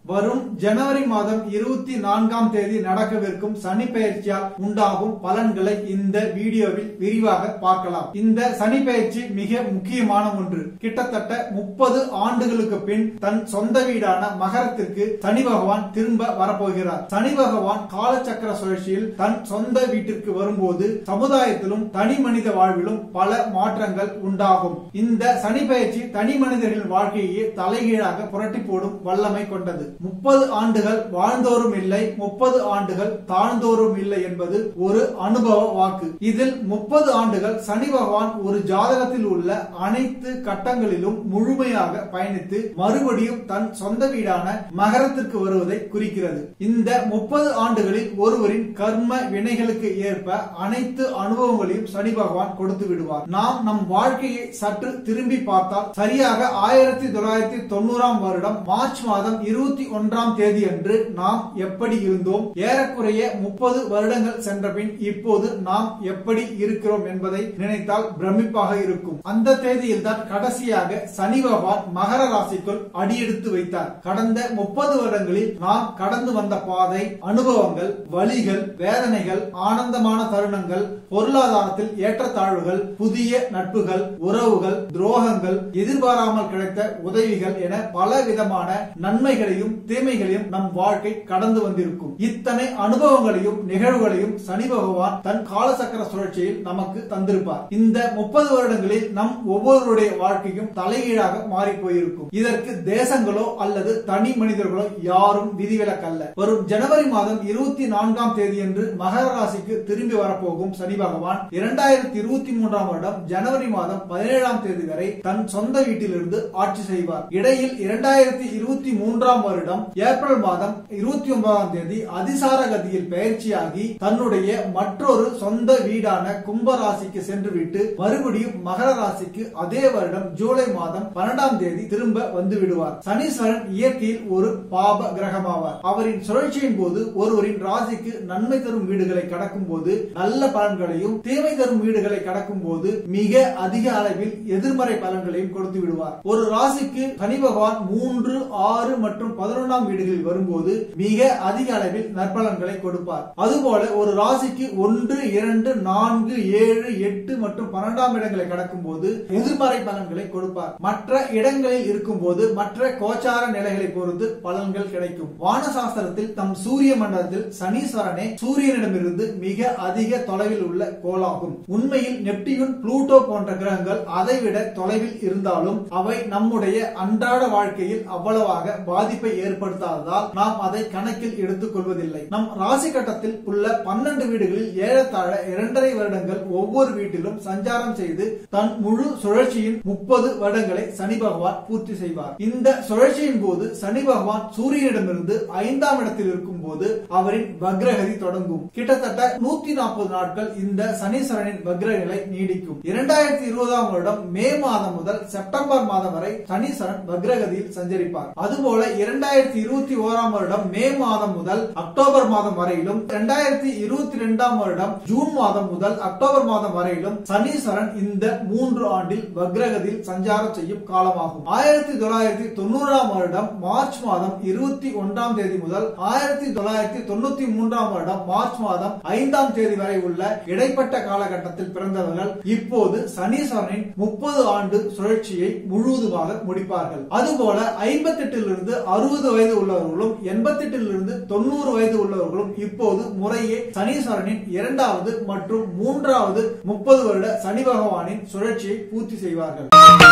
வரும் ஜனவரி மாதம் இருபத்தி நான்காம் தேதி நடக்கவிருக்கும் சனி பெயர்ச்சியால் உண்டாகும் பலன்களை இந்த வீடியோவில் விரிவாக பார்க்கலாம் இந்த சனி பெயர்ச்சி மிக முக்கியமான ஒன்று கிட்டத்தட்ட முப்பது ஆண்டுகளுக்கு பின் தன் சொந்த வீடான மகரத்திற்கு சனி பகவான் திரும்ப வரப்போகிறார் சனி பகவான் காலச்சக்கர சுழற்சியில் தன் சொந்த வீட்டிற்கு வரும்போது சமுதாயத்திலும் தனி மனித வாழ்விலும் பல மாற்றங்கள் உண்டாகும் இந்த சனி பெயர்ச்சி தனி மனிதர்களின் வாழ்க்கையே தலைகீழாக புரட்டி போடும் வல்லமை கொண்டது முப்பது ஆண்டுகள் வாழ்ந்தோரும் இல்லை முப்பது ஆண்டுகள் தாழ்ந்தோரும் இல்லை என்பது ஒரு அனுபவ வாக்கு இதில் முப்பது ஆண்டுகள் சனி பகவான் ஒரு ஜாதகத்தில் உள்ள அனைத்து கட்டங்களிலும் முழுமையாக பயணித்து மறுபடியும் தன் சொந்த வீடான மகரத்திற்கு வருவதை குறிக்கிறது இந்த முப்பது ஆண்டுகளில் ஒருவரின் கர்ம வினைகளுக்கு ஏற்ப அனைத்து அனுபவங்களையும் சனி பகவான் கொடுத்து விடுவார் நாம் நம் வாழ்க்கையை சற்று திரும்பி பார்த்தால் சரியாக ஆயிரத்தி தொள்ளாயிரத்தி தொண்ணூறாம் வருடம் மார்ச் மாதம் இருபத்தி ஒன்றாம் தேதி அன்று நாம் எப்படி இருந்தோம் ஏறக்குறைய முப்பது வருடங்கள் சென்ற பின் இப்போது நாம் எப்படி இருக்கிறோம் என்பதை நினைத்தால் பிரமிப்பாக இருக்கும் அந்த தேதியில் தான் கடைசியாக சனி பகவான் மகர ராசிக்குள் அடியெடுத்து வைத்தார் கடந்த முப்பது வருடங்களில் நாம் கடந்து வந்த பாதை அனுபவங்கள் வழிகள் வேதனைகள் ஆனந்தமான தருணங்கள் பொருளாதாரத்தில் ஏற்றத்தாழ்வுகள் புதிய நட்புகள் உறவுகள் துரோகங்கள் எதிர்பாராமல் கிடைத்த உதவிகள் என பல விதமான நன்மைகளையும் தீமைகளையும் நம் வாழ்க்கை கடந்து வந்திருக்கும் இத்தனை அனுபவங்களையும் நிகழ்வுகளையும் சனி பகவான் தன் காலசக்கர சுழற்சியில் நமக்கு தந்திருப்பார் இந்த முப்பது வருடங்களில் நம் ஒவ்வொருவருடைய வாழ்க்கையும் தலைகீழாக மாறி போயிருக்கும் இதற்கு தேசங்களோ அல்லது தனி மனிதர்களோ யாரும் விதிவிலக்கல்ல வரும் ஜனவரி மாதம் இருபத்தி நான்காம் தேதியன்று மகர ராசிக்கு திரும்பி வரப்போகும் சனி பகவான் இரண்டாயிரத்தி இருபத்தி மூன்றாம் வருடம் ஜனவரி மாதம் பதினேழாம் தேதி வரை தன் சொந்த வீட்டிலிருந்து ஆட்சி செய்வார் இடையில் இரண்டாயிரத்தி இருபத்தி மூன்றாம் வருடம் ஏப்ரல் மாதம் இருபத்தி ஒன்பதாம் தேதி அதிசார கதியில் பயிற்சியாகி தன்னுடைய மற்றொரு சொந்த வீடான கும்ப ராசிக்கு சென்றுவிட்டு மறுபடியும் மகர ராசிக்கு அதே வருடம் ஜூலை மாதம் பன்னெண்டாம் தேதி திரும்ப வந்து விடுவார் சனீஸ்வரன் இயற்கையில் ஒரு பாப கிரகமாவார் அவரின் சுழற்சியின் போது ஒருவரின் ராசிக்கு நன்மை தரும் வீடுகளை கடக்கும் போது நல்ல பலன்களையும் தீமை தரும் வீடுகளை கடக்கும் போது மிக அதிக அளவில் எதிர்மறை பலன்களையும் கொடுத்து விடுவார் ஒரு ராசிக்கு சனி பகவான் மூன்று ஆறு மற்றும் பதினொன்றாம் வீடுகளில் வரும்போது மிக அதிக அளவில் நற்பலன்களை கொடுப்பார் அதுபோல ஒரு ராசிக்கு ஒன்று இரண்டு நான்கு ஏழு எட்டு மற்றும் பன்னெண்டாம் இடங்களை கடக்கும் போது எதிர்மறை பலன்களை கொடுப்பார் மற்ற இடங்களில் இருக்கும் போது மற்ற கோச்சார நிலைகளை பொறுத்து பலன்கள் கிடைக்கும் வானசாஸ்திரத்தில் தம் சூரிய மண்டலத்தில் சனீஸ்வரனே சூரியனிடமிருந்து மிக அதிக தொலைவில் உள்ள கோளாகும் உண்மையில் நெப்டியூன் புளூட்டோ போன்ற கிரகங்கள் அதைவிட தொலைவில் இருந்தாலும் அவை நம்முடைய அன்றாட வாழ்க்கையில் அவ்வளவாக பாதிப்பை ஏற்படுத்தாததால் நாம் அதை கணக்கில் எடுத்துக் கொள்வதில்லை நம் ராசி கட்டத்தில் உள்ள பன்னெண்டு வீடுகளில் ஏறத்தாழ இரண்டரை வருடங்கள் ஒவ்வொரு வீட்டிலும் சஞ்சாரம் செய்து தன் முழு சுழற்சியின் முப்பது வருடங்களை சனி பகவான் பூர்த்தி செய்வார் இந்த சுழற்சியின் போது சனி பகவான் சூரியனிடமிருந்து ஐந்தாம் இடத்தில் இருக்கும் போது அவரின் வக்ரகதி தொடங்கும் கிட்டத்தட்ட நூத்தி நாற்பது நாட்கள் இந்த சனீஸ்வரனின் வக்ர நிலை நீடிக்கும் இரண்டாயிரத்தி இருபதாம் வருடம் மே மாதம் முதல் செப்டம்பர் மாதம் வரை சனீஸ்வரன் வக்ரகதியில் சஞ்சரிப்பார் அதுபோல இரண்டாயிரத்தி இருபத்தி ஓராம் வருடம் மே மாதம் முதல் அக்டோபர் மாதம் வரையிலும் இரண்டாயிரத்தி இருபத்தி இரண்டாம் வருடம் ஜூன் மாதம் முதல் அக்டோபர் மாதம் வரையிலும் சனீஸ்வரன் இந்த மூன்று ஆண்டில் வக்ரகதியில் சஞ்சாரம் செய்யும் காலமாகும் ஆயிரத்தி தொள்ளாயிரத்தி தொண்ணூறாம் வருடம் மார்ச் மாதம் இருபத்தி ஒன்றாம் தேதி முதல் ஆயிரத்தி தொள்ளாயிரத்தி தொண்ணூத்தி மூன்றாம் வருடம் மார்ச் மாதம் ஐந்தாம் தேதி வரை உள்ள இடைப்பட்ட காலகட்டத்தில் பிறந்தவர்கள் இப்போது சனீஸ்வரனின் முப்பது ஆண்டு சுழற்சியை முழுவதுமாக முடிப்பார்கள் அதுபோல ஐம்பத்தி எட்டிலிருந்து அறுபது வயது உள்ளவர்களும் எண்பத்தி எட்டிலிருந்து தொண்ணூறு வயது உள்ளவர்களும் இப்போது முறையே சனீஸ்வரனின் இரண்டாவது மற்றும் மூன்றாவது முப்பது வருட சனி பகவானின் சுழற்சியை பூர்த்தி செய்வார்கள்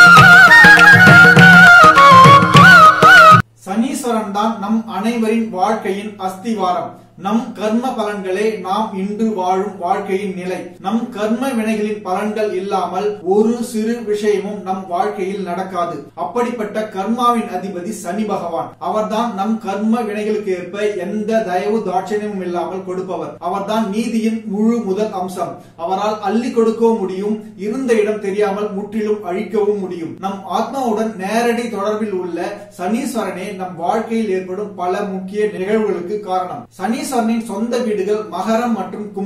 சனீஸ்வரன் தான் நம் அனைவரின் வாழ்க்கையின் அஸ்திவாரம் நம் கர்ம பலன்களே நாம் இன்று வாழும் வாழ்க்கையின் நிலை நம் கர்ம வினைகளின் பலன்கள் இல்லாமல் ஒரு சிறு விஷயமும் நம் வாழ்க்கையில் நடக்காது அப்படிப்பட்ட கர்மாவின் அதிபதி சனி பகவான் அவர்தான் நம் கர்ம வினைகளுக்கு ஏற்ப எந்த தயவு தாட்சணியமும் இல்லாமல் கொடுப்பவர் அவர்தான் நீதியின் முழு முதல் அம்சம் அவரால் அள்ளி கொடுக்கவும் முடியும் இருந்த இடம் தெரியாமல் முற்றிலும் அழிக்கவும் முடியும் நம் ஆத்மாவுடன் நேரடி தொடர்பில் உள்ள சனீஸ்வரனே நம் வாழ்க்கையில் ஏற்படும் பல முக்கிய நிகழ்வுகளுக்கு காரணம் சனீஸ்வரனின் சொந்த வீடுகள் மகரம் மற்றும் கும்பம்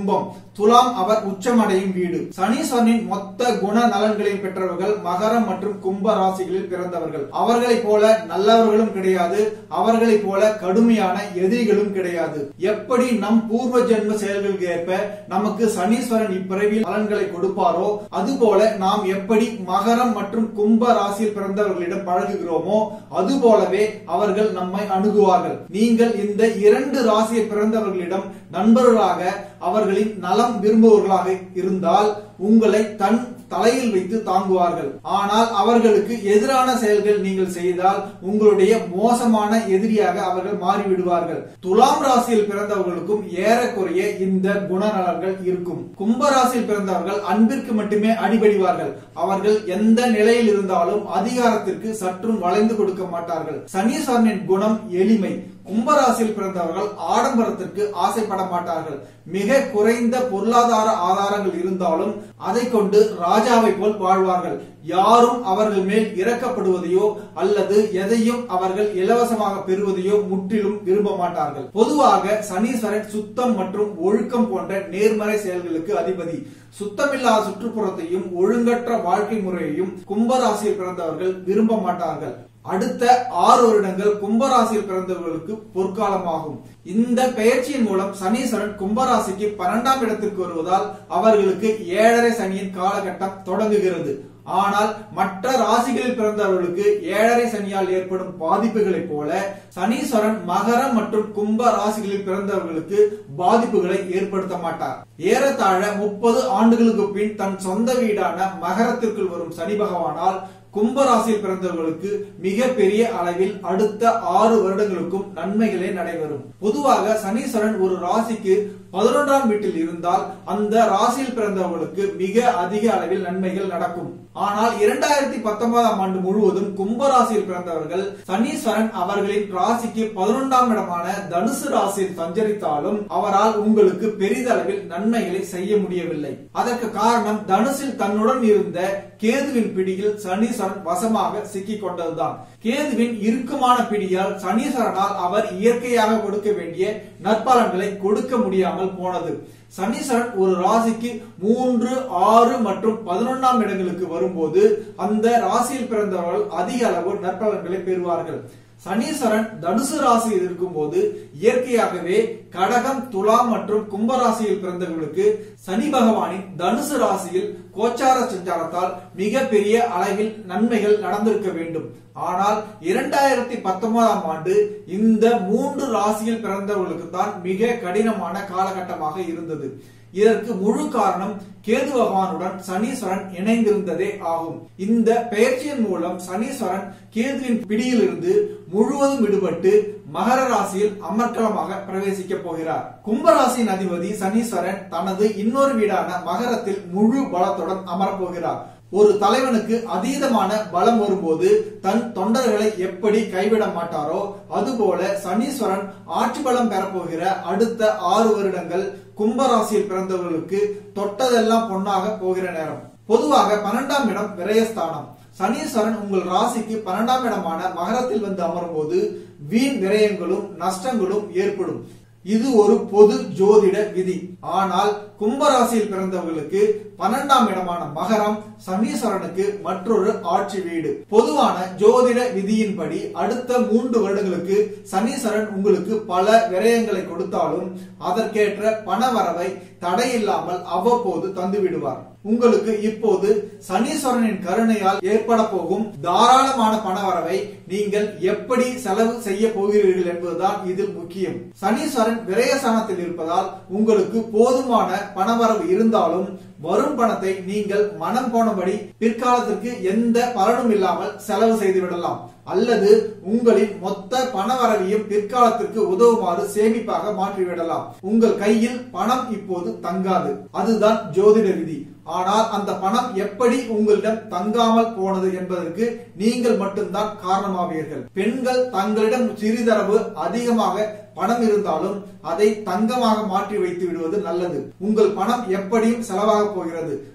துலாம் அவர் உச்சமடையும் வீடு சனீஸ்வரனின் மொத்த குண நலன்களையும் பெற்றவர்கள் மகரம் மற்றும் கும்ப ராசிகளில் பிறந்தவர்கள் அவர்களைப் போல நல்லவர்களும் கிடையாது அவர்களைப் போல கடுமையான எதிரிகளும் கிடையாது எப்படி நம் பூர்வ ஜென்ம செயல்களுக்கு ஏற்ப நமக்கு சனீஸ்வரன் இப்பிறவியில் பலன்களை கொடுப்பாரோ அதுபோல நாம் எப்படி மகரம் மற்றும் கும்ப ராசியில் பிறந்தவர்களிடம் பழகுகிறோமோ அதுபோலவே அவர்கள் நம்மை அணுகுவார்கள் நீங்கள் இந்த இரண்டு ராசியில் பிறந்தவர்களிடம் நண்பர்களாக அவர்களின் நலம் விரும்புவர்களாக இருந்தால் உங்களை தன் தலையில் வைத்து தாங்குவார்கள் ஆனால் அவர்களுக்கு எதிரான செயல்கள் நீங்கள் செய்தால் உங்களுடைய மோசமான எதிரியாக அவர்கள் மாறிவிடுவார்கள் துலாம் ராசியில் பிறந்தவர்களுக்கும் ஏறக்குறைய இந்த குணநலன்கள் இருக்கும் கும்ப ராசியில் பிறந்தவர்கள் அன்பிற்கு மட்டுமே அடிபடிவார்கள் அவர்கள் எந்த நிலையில் இருந்தாலும் அதிகாரத்திற்கு சற்றும் வளைந்து கொடுக்க மாட்டார்கள் சனீஸ்வரனின் குணம் எளிமை கும்பராசியில் பிறந்தவர்கள் ஆடம்பரத்திற்கு ஆசைப்பட மாட்டார்கள் மிக குறைந்த பொருளாதார ஆதாரங்கள் இருந்தாலும் அதை கொண்டு ராஜாவை போல் வாழ்வார்கள் யாரும் அவர்கள் மேல் இறக்கப்படுவதையோ அல்லது எதையும் அவர்கள் இலவசமாக பெறுவதையோ முற்றிலும் விரும்ப மாட்டார்கள் பொதுவாக சனீஸ்வரன் சுத்தம் மற்றும் ஒழுக்கம் போன்ற நேர்மறை செயல்களுக்கு அதிபதி சுத்தமில்லாத சுற்றுப்புறத்தையும் ஒழுங்கற்ற வாழ்க்கை முறையையும் கும்பராசியில் பிறந்தவர்கள் விரும்ப மாட்டார்கள் அடுத்த ஆறு வருடங்கள் கும்பராசியில் பிறந்தவர்களுக்கு பொற்காலமாகும் இந்த பெயர்ச்சியின் மூலம் சனீஸ்வரன் கும்பராசிக்கு பன்னெண்டாம் இடத்திற்கு வருவதால் அவர்களுக்கு ஏழரை சனியின் காலகட்டம் தொடங்குகிறது ஆனால் மற்ற ராசிகளில் பிறந்தவர்களுக்கு ஏழரை சனியால் ஏற்படும் பாதிப்புகளைப் போல சனீஸ்வரன் மகரம் மற்றும் கும்ப ராசிகளில் பிறந்தவர்களுக்கு பாதிப்புகளை ஏற்படுத்த மாட்டார் ஏறத்தாழ முப்பது ஆண்டுகளுக்கு பின் தன் சொந்த வீடான மகரத்திற்குள் வரும் சனி பகவானால் கும்பராசியில் பிறந்தவர்களுக்கு மிக பெரிய அளவில் அடுத்த ஆறு வருடங்களுக்கும் நன்மைகளே நடைபெறும் பொதுவாக சனீஸ்வரன் ஒரு ராசிக்கு பதினொன்றாம் வீட்டில் இருந்தால் அந்த ராசியில் பிறந்தவர்களுக்கு மிக அதிக அளவில் நன்மைகள் நடக்கும் ஆனால் இரண்டாயிரத்தி பத்தொன்பதாம் ஆண்டு முழுவதும் கும்பராசியில் பிறந்தவர்கள் சனீஸ்வரன் அவர்களின் ராசிக்கு பதினொன்றாம் இடமான தனுசு ராசியில் சஞ்சரித்தாலும் அவரால் உங்களுக்கு பெரிதளவில் நன்மைகளை செய்ய முடியவில்லை அதற்கு காரணம் தனுசில் தன்னுடன் இருந்த கேதுவின் பிடியில் சனீஸ்வரன் வசமாக சிக்கிக் கொண்டதுதான் கேதுவின் இறுக்கமான பிடியால் சனீஸ்வரனால் அவர் இயற்கையாக கொடுக்க வேண்டிய நற்பலன்களை கொடுக்க முடியாமல் போனது சனீஸ்வரன் ஒரு ராசிக்கு மூன்று ஆறு மற்றும் பதினொன்றாம் இடங்களுக்கு வரும்போது அந்த ராசியில் பிறந்தவர்கள் அதிக அளவு நற்பலன்களை பெறுவார்கள் சனீஸ்வரன் தனுசு ராசியில் இருக்கும்போது இயற்கையாகவே கடகம் துலாம் மற்றும் கும்பராசியில் பிறந்தவர்களுக்கு சனி பகவானின் தனுசு ராசியில் கோச்சார சஞ்சாரத்தால் மிக பெரிய அளவில் நன்மைகள் நடந்திருக்க வேண்டும் ஆனால் இரண்டாயிரத்தி பத்தொன்பதாம் ஆண்டு இந்த மூன்று ராசியில் பிறந்தவர்களுக்கு தான் மிக கடினமான காலகட்டமாக இருந்தது இதற்கு முழு காரணம் கேது பகவானுடன் சனீஸ்வரன் இணைந்திருந்ததே ஆகும் இந்த பெயர்ச்சியின் மூலம் சனீஸ்வரன் கேதுவின் பிடியிலிருந்து முழுவதும் விடுபட்டு மகர ராசியில் அமர்க்கலமாக பிரவேசிக்க போகிறார் கும்பராசியின் அதிபதி சனீஸ்வரன் தனது இன்னொரு வீடான மகரத்தில் முழு பலத்துடன் அமரப்போகிறார் ஒரு தலைவனுக்கு அதீதமான பலம் வரும்போது தன் தொண்டர்களை எப்படி கைவிட மாட்டாரோ அதுபோல சனீஸ்வரன் ஆட்சி பலம் பெறப்போகிற அடுத்த ஆறு வருடங்கள் கும்பராசியில் பிறந்தவர்களுக்கு தொட்டதெல்லாம் பொன்னாக போகிற நேரம் பொதுவாக பன்னெண்டாம் இடம் விரயஸ்தானம் சனீஸ்வரன் உங்கள் ராசிக்கு பன்னெண்டாம் இடமான மகரத்தில் வந்து அமரும் போது வீண் விரயங்களும் நஷ்டங்களும் ஏற்படும் இது ஒரு பொது ஜோதிட விதி ஆனால் கும்பராசியில் பிறந்தவர்களுக்கு பன்னெண்டாம் இடமான மகரம் சனீஸ்வரனுக்கு மற்றொரு ஆட்சி வீடு பொதுவான ஜோதிட விதியின்படி அடுத்த மூன்று வருடங்களுக்கு சனீஸ்வரன் உங்களுக்கு பல விரயங்களை கொடுத்தாலும் அதற்கேற்ற பணவரவை தடையில்லாமல் அவ்வப்போது தந்து விடுவார் உங்களுக்கு இப்போது சனீஸ்வரனின் கருணையால் ஏற்பட போகும் தாராளமான பணவரவை நீங்கள் எப்படி செலவு செய்ய போகிறீர்கள் என்பதுதான் இதில் முக்கியம் சனீஸ்வரன் விரயசானத்தில் இருப்பதால் உங்களுக்கு போதுமான பணவரவு இருந்தாலும் வரும் பணத்தை நீங்கள் மனம் போனபடி பிற்காலத்திற்கு எந்த பலனும் இல்லாமல் செலவு செய்து விடலாம் அல்லது உங்களின் மொத்த பணவரவையும் பிற்காலத்திற்கு உதவுமாறு சேமிப்பாக மாற்றிவிடலாம் உங்கள் கையில் பணம் இப்போது தங்காது அதுதான் ஜோதிட விதி ஆனால் அந்த பணம் எப்படி உங்களிடம் தங்காமல் போனது என்பதற்கு நீங்கள் மட்டும்தான் காரணமாவீர்கள் பெண்கள் தங்களிடம் சிறிதளவு அதிகமாக பணம் இருந்தாலும் அதை தங்கமாக மாற்றி வைத்து விடுவது நல்லது உங்கள் பணம் எப்படியும் செலவாக போகிறது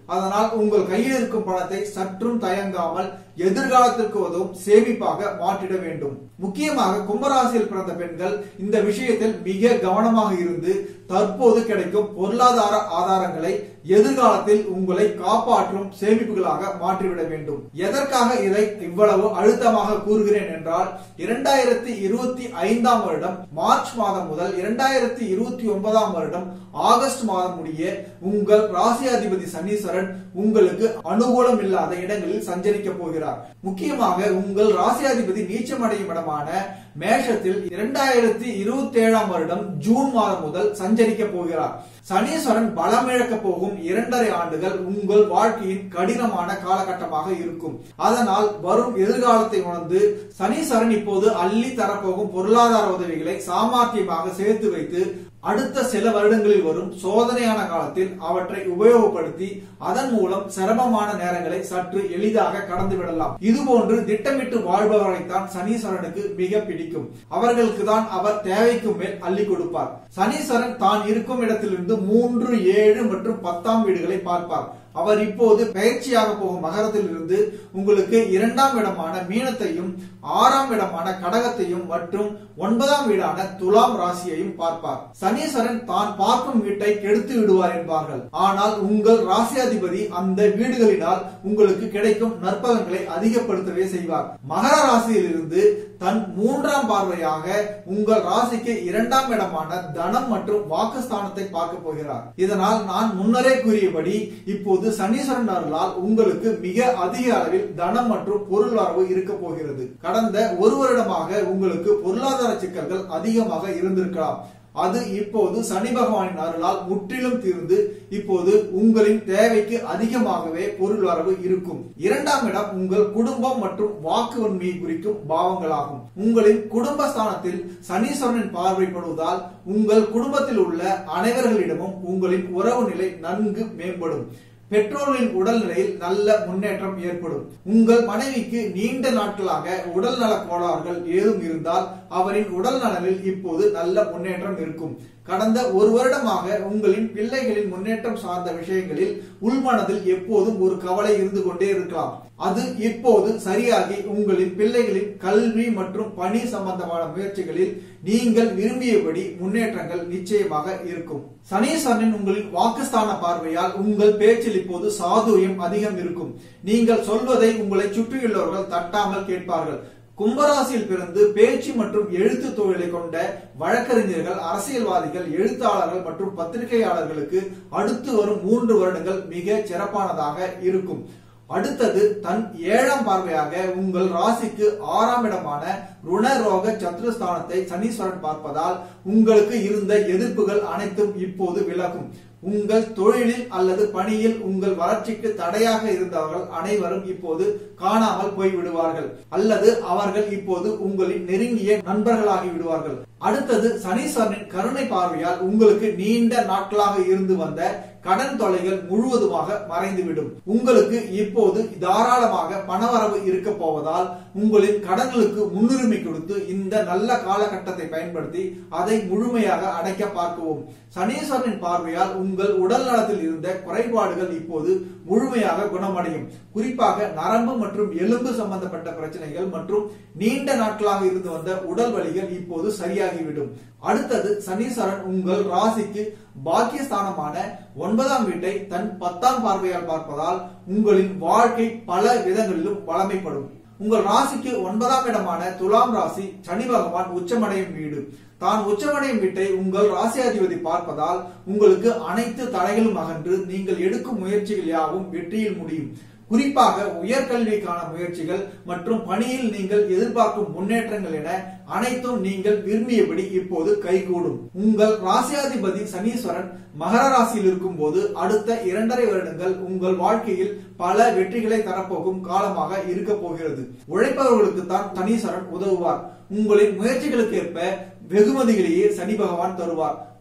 அதனால் உங்கள் கையில் இருக்கும் பணத்தை சற்றும் தயங்காமல் எதிர்காலத்திற்கு உதவும் சேமிப்பாக மாற்றிட வேண்டும் முக்கியமாக கும்பராசியில் பிறந்த பெண்கள் இந்த விஷயத்தில் மிக கவனமாக இருந்து தற்போது கிடைக்கும் பொருளாதார ஆதாரங்களை எதிர்காலத்தில் உங்களை காப்பாற்றும் சேமிப்புகளாக மாற்றிவிட வேண்டும் எதற்காக இதை இவ்வளவு அழுத்தமாக கூறுகிறேன் என்றால் இரண்டாயிரத்தி இருபத்தி ஐந்தாம் வருடம் மார்ச் மாதம் முதல் இரண்டாயிரத்தி இருபத்தி ஒன்பதாம் வருடம் ஆகஸ்ட் மாதம் முடிய உங்கள் ராசியாதிபதி சனீஸ்வரன் உங்களுக்கு அனுகூலம் இல்லாத இடங்களில் சஞ்சரிக்க போகிறார் முக்கியமாக உங்கள் ராசியாதிபதி நீச்சமடையும் இடமான மேஷத்தில் இரண்டாயிரத்தி இருபத்தி ஏழாம் வருடம் ஜூன் மாதம் முதல் சஞ்சரிக்க போகிறார் சனீஸ்வரன் பலமிழக்க போகும் இரண்டரை ஆண்டுகள் உங்கள் வாழ்க்கையின் கடினமான காலகட்டமாக இருக்கும் அதனால் வரும் எதிர்காலத்தை உணர்ந்து சனீஸ்வரன் இப்போது அள்ளி தரப்போகும் பொருளாதார உதவிகளை சாமர்த்தியமாக சேர்த்து வைத்து அடுத்த சில வருடங்களில் வரும் சோதனையான காலத்தில் அவற்றை உபயோகப்படுத்தி அதன் மூலம் சிரமமான நேரங்களை சற்று எளிதாக கடந்து விடலாம் இதுபோன்று திட்டமிட்டு வாழ்பவர்களைத்தான் சனீஸ்வரனுக்கு மிக பிடிக்கும் அவர்களுக்கு தான் அவர் தேவைக்கும் மேல் அள்ளி கொடுப்பார் சனீஸ்வரன் தான் இருக்கும் இடத்திலிருந்து மூன்று ஏழு மற்றும் பத்தாம் வீடுகளை பார்ப்பார் அவர் இப்போது பயிற்சியாக போகும் மகரத்தில் இருந்து உங்களுக்கு இரண்டாம் இடமான மீனத்தையும் ஆறாம் இடமான கடகத்தையும் மற்றும் ஒன்பதாம் வீடான துலாம் ராசியையும் பார்ப்பார் சனீஸ்வரன் தான் பார்க்கும் வீட்டை கெடுத்து விடுவார் என்பார்கள் ஆனால் உங்கள் ராசியாதிபதி அந்த வீடுகளினால் உங்களுக்கு கிடைக்கும் நற்பலன்களை அதிகப்படுத்தவே செய்வார் மகர ராசியில் இருந்து தன் மூன்றாம் பார்வையாக உங்கள் ராசிக்கு இரண்டாம் இடமான தனம் மற்றும் வாக்குஸ்தானத்தை பார்க்க போகிறார் இதனால் நான் முன்னரே கூறியபடி இப்போது சனீஸ்வரன் அருளால் உங்களுக்கு மிக அதிக அளவில் தனம் மற்றும் பொருள் வரவு இருக்க போகிறது கடந்த ஒரு வருடமாக உங்களுக்கு பொருளாதார சிக்கல்கள் அதிகமாக இருந்திருக்கலாம் அது இப்போது சனி பகவானின் அருளால் முற்றிலும் தீர்ந்து இப்போது உங்களின் தேவைக்கு அதிகமாகவே பொருள் வரவு இருக்கும் இரண்டாம் இடம் உங்கள் குடும்பம் மற்றும் வாக்கு உண்மையை குறிக்கும் பாவங்களாகும் உங்களின் குடும்பஸ்தானத்தில் சனீஸ்வரனின் பார்வைப்படுவதால் உங்கள் குடும்பத்தில் உள்ள அனைவர்களிடமும் உங்களின் உறவு நிலை நன்கு மேம்படும் பெற்றோர்களின் உடல்நிலையில் நல்ல முன்னேற்றம் ஏற்படும் உங்கள் மனைவிக்கு நீண்ட நாட்களாக உடல் நல கோளாறுகள் ஏதும் இருந்தால் அவரின் உடல் நலனில் இப்போது நல்ல முன்னேற்றம் இருக்கும் கடந்த ஒரு வருடமாக உங்களின் பிள்ளைகளின் முன்னேற்றம் சார்ந்த விஷயங்களில் உள்மனதில் எப்போதும் ஒரு கவலை இருந்து கொண்டே இருக்கலாம் அது இப்போது சரியாகி உங்களின் பிள்ளைகளின் கல்வி மற்றும் பணி சம்பந்தமான முயற்சிகளில் நீங்கள் விரும்பியபடி முன்னேற்றங்கள் நிச்சயமாக இருக்கும் சனீஸ்வரனின் உங்களின் வாக்குஸ்தான பார்வையால் உங்கள் பேச்சில் இப்போது சாதுரியம் அதிகம் இருக்கும் நீங்கள் சொல்வதை உங்களை சுற்றியுள்ளவர்கள் தட்டாமல் கேட்பார்கள் கும்பராசியில் பிறந்து பேச்சு மற்றும் எழுத்து தொழிலை கொண்ட வழக்கறிஞர்கள் அரசியல்வாதிகள் எழுத்தாளர்கள் மற்றும் பத்திரிகையாளர்களுக்கு அடுத்து வரும் மூன்று வருடங்கள் மிக சிறப்பானதாக இருக்கும் அடுத்தது தன் ஏழாம் பார்வையாக உங்கள் ராசிக்கு ஆறாம் இடமான ருணரோக சத்ருஸ்தானத்தை சனீஸ்வரன் பார்ப்பதால் உங்களுக்கு இருந்த எதிர்ப்புகள் அனைத்தும் இப்போது விலகும் உங்கள் தொழிலில் அல்லது பணியில் உங்கள் வளர்ச்சிக்கு தடையாக இருந்தவர்கள் அனைவரும் இப்போது காணாமல் போய் விடுவார்கள் அல்லது அவர்கள் இப்போது உங்களின் நெருங்கிய நண்பர்களாகி விடுவார்கள் அடுத்தது சனீஸ்வரனின் கருணை பார்வையால் உங்களுக்கு நீண்ட நாட்களாக இருந்து வந்த கடன் தொலைகள் முழுவதுமாக மறைந்துவிடும் உங்களுக்கு இப்போது தாராளமாக பணவரவு இருக்க போவதால் உங்களின் கடன்களுக்கு முன்னுரிமை கொடுத்து இந்த நல்ல காலகட்டத்தை பயன்படுத்தி அதை முழுமையாக அடைக்க பார்க்கவும் சனீஸ்வரனின் பார்வையால் உங்கள் உடல் நலத்தில் இருந்த குறைபாடுகள் இப்போது முழுமையாக குணமடையும் குறிப்பாக நரம்பு மற்றும் எலும்பு சம்பந்தப்பட்ட பிரச்சனைகள் மற்றும் நீண்ட நாட்களாக இருந்து வந்த உடல் வலிகள் இப்போது சரியாகிவிடும் அடுத்தது சனீஸ்வரன் உங்கள் ராசிக்கு பாக்கியஸ்தானமான ஒன்பதாம் வீட்டை தன் பத்தாம் பார்வையால் பார்ப்பதால் உங்களின் வாழ்க்கை பல விதங்களிலும் வளமைப்படும் உங்கள் ராசிக்கு ஒன்பதாம் இடமான துலாம் ராசி சனி பகவான் உச்சமடையும் வீடு தான் உச்சமடையும் வீட்டை உங்கள் ராசியாதிபதி பார்ப்பதால் உங்களுக்கு அனைத்து தடைகளும் அகன்று நீங்கள் எடுக்கும் முயற்சிகள் யாவும் வெற்றியில் முடியும் குறிப்பாக உயர்கல்விக்கான முயற்சிகள் மற்றும் பணியில் நீங்கள் எதிர்பார்க்கும் முன்னேற்றங்கள் என அனைத்தும் நீங்கள் விரும்பியபடி இப்போது கைகூடும் உங்கள் ராசியாதிபதி சனீஸ்வரன் மகர ராசியில் இருக்கும் போது அடுத்த இரண்டரை வருடங்கள் உங்கள் வாழ்க்கையில் பல வெற்றிகளை தரப்போகும் காலமாக இருக்க போகிறது உழைப்பவர்களுக்கு தான் சனீஸ்வரன் உதவுவார் உங்களின் முயற்சிகளுக்கு ஏற்ப வெகுமதிகளையே சனி பகவான் தருவார்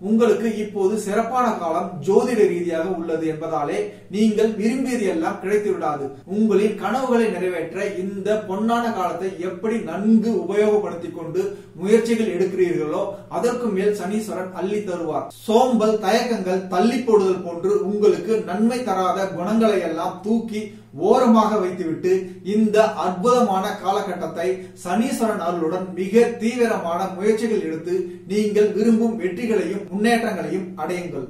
உங்களுக்கு இப்போது சிறப்பான காலம் ஜோதிட ரீதியாக உள்ளது என்பதாலே நீங்கள் விரும்பியது எல்லாம் கிடைத்து விடாது உங்களின் கனவுகளை நிறைவேற்ற இந்த பொன்னான காலத்தை எப்படி நன்கு உபயோகப்படுத்திக் கொண்டு முயற்சிகள் எடுக்கிறீர்களோ அதற்கு மேல் சனீஸ்வரன் அள்ளி தருவார் சோம்பல் தயக்கங்கள் தள்ளி போடுதல் போன்று உங்களுக்கு நன்மை தராத குணங்களை எல்லாம் தூக்கி ஓரமாக வைத்துவிட்டு இந்த அற்புதமான காலகட்டத்தை சனீஸ்வரன் அருளுடன் மிக தீவிரமான முயற்சிகள் எடுத்து நீங்கள் விரும்பும் வெற்றிகளையும் முன்னேற்றங்களையும் அடையுங்கள்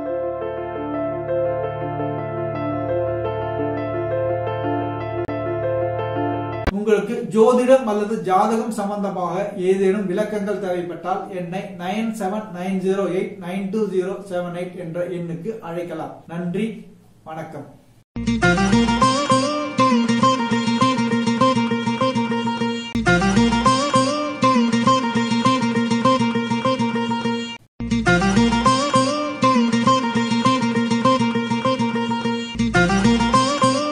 உங்களுக்கு ஜோதிடம் அல்லது ஜாதகம் சம்பந்தமாக ஏதேனும் விளக்கங்கள் தேவைப்பட்டால் என்னை nine seven nine zero eight nine two zero seven eight என்ற எண்ணுக்கு அழைக்கலாம் நன்றி வணக்கம்